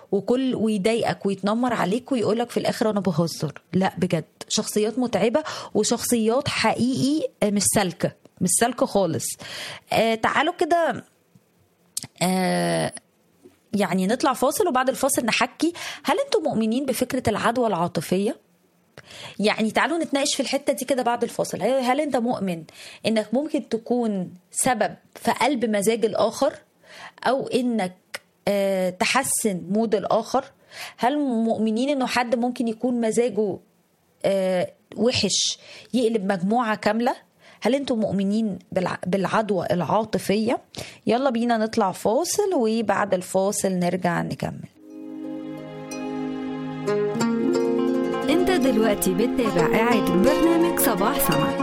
وكل ويضايقك ويتنمر عليك ويقولك في الاخر انا بهزر لا بجد شخصيات متعبه وشخصيات حقيقي مش سالكه مش سالكه خالص آه تعالوا كده آه يعني نطلع فاصل وبعد الفاصل نحكي هل انتم مؤمنين بفكره العدوى العاطفيه يعني تعالوا نتناقش في الحته دي كده بعد الفاصل هل, هل انت مؤمن انك ممكن تكون سبب في قلب مزاج الاخر او انك آه تحسن مود الاخر هل مؤمنين انه حد ممكن يكون مزاجه آه وحش يقلب مجموعه كامله هل انتم مؤمنين بالعدوى العاطفيه يلا بينا نطلع فاصل وبعد الفاصل نرجع نكمل انت دلوقتي بتتابع إعادة برنامج صباح سمع